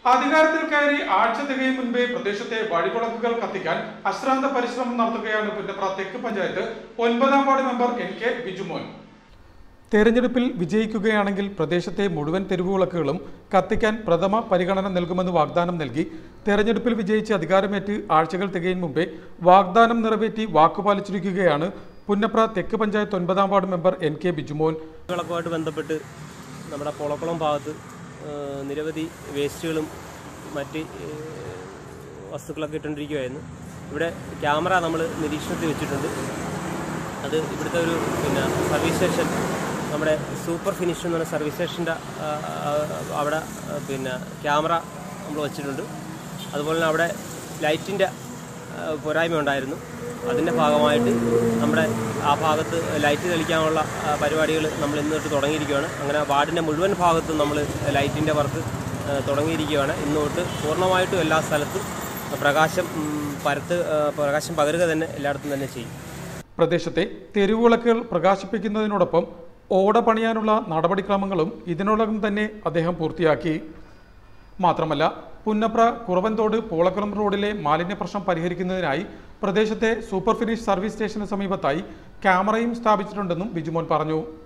അധികാരത്തിൽ കയറി ആഴ്ച തികയും മുൻപേ പ്രദേശത്തെ വഴിവിളക്കുകൾ കത്തിക്കാൻ അശ്രാന്ത പരിശ്രമം നടത്തുകയാണ് പുന്നപ്ര തെക്ക് പഞ്ചായത്ത് ഒൻപതാം ward member N K Bijumon തെരഞ്ഞെടുപ്പിൽ വിജയിക്കുകയാണെങ്കിൽ പ്രദേശത്തെ മുഴുവൻ തെരുവുവിളക്കുകളും കത്തിക്കാൻ പ്രഥമ പരിഗണന നൽകുമെന്ന് വാഗ്ദാനം നൽകി തെരഞ്ഞെടുപ്പിൽ വിജയിച്ച് അധികാരമേറ്റ് ആഴ്ചകൾ തികയും മുമ്പേ വാഗ്ദാനം നിറവേറ്റി വാക്കുപാലിച്ചിരിക്കുകയാണ് പുന്നപ്ര തെക്ക് പഞ്ചായത്ത് ഒൻപതാം ward member N K Bijumon വിളക്കുമായിട്ട് ബന്ധപ്പെട്ട് നമ്മുടെ പൊളക്കുളം ഭാഗത്ത് ആ, നിരവധി വേസ്റ്റുകളും മറ്റ് ഏ, വസ്തുക്കളൊക്കെ ഇട്ടുകൊണ്ടിരിക്കുകയായിരുന്നു ഇവിടെ ക്യാമറ നമ്മൾ നിരീക്ഷണത്തിൽ വെച്ചിട്ടുണ്ട് അത് ഇവിടുത്തെ ഒരു പിന്നെ സർവീസ് സ്റ്റേഷൻ നമ്മുടെ സൂപ്പർ ഫിനിഷ് എന്ന് പറഞ്ഞ സർവീസ് സ്റ്റേഷൻ്റെ അവിടെ ആ, പിന്നെ ക്യാമറ നമ്മൾ വെച്ചിട്ടുണ്ട് അതുപോലെ തന്നെ അവിടെ ലൈറ്റിൻ്റെ പോരായ്മ ഉണ്ടായിരുന്നു അതിൻ്റെ ഭാഗമായിട്ട് നമ്മുടെ ആ ഭാഗത്ത് ലൈറ്റ് തെളിക്കാനുള്ള പരിപാടികൾ നമ്മൾ ഇന്ന് തൊട്ട് തുടങ്ങിയിരിക്കുകയാണ് അങ്ങനെ വാർഡിൻ്റെ മുഴുവൻ ഭാഗത്തും നമ്മൾ ലൈറ്റിൻ്റെ വർക്ക് ആ, തുടങ്ങിയിരിക്കുകയാണ് ഇന്ന് തൊട്ട് പൂർണ്ണമായിട്ടും എല്ലാ സ്ഥലത്തും പ്രകാശം ഉം, പരത്ത് ആ, പ്രകാശം പകരുക തന്നെ എല്ലായിടത്തും തന്നെ ചെയ്യും പ്രദേശത്തെ തെരുവുവിളക്കുകൾ പ്രകാശിപ്പിക്കുന്നതിനോടൊപ്പം ഓട പണിയാനുള്ള നടപടിക്രമങ്ങളും ഇതിനോടകം തന്നെ അദ്ദേഹം പൂർത്തിയാക്കി മാത്രമല്ല പുന്നപ്ര കുറവൻതോട് പൂളക്കുളം റോഡിലെ മാലിന്യ പ്രശ്നം പരിഹരിക്കുന്നതിനായി പ്രദേശത്തെ സൂപ്പർ ഫിനിഷ് സർവീസ് സ്റ്റേഷന് സമീപത്തായി ക്യാമറയും സ്ഥാപിച്ചിട്ടുണ്ടെന്നും ബിജുമോൻ പറഞ്ഞു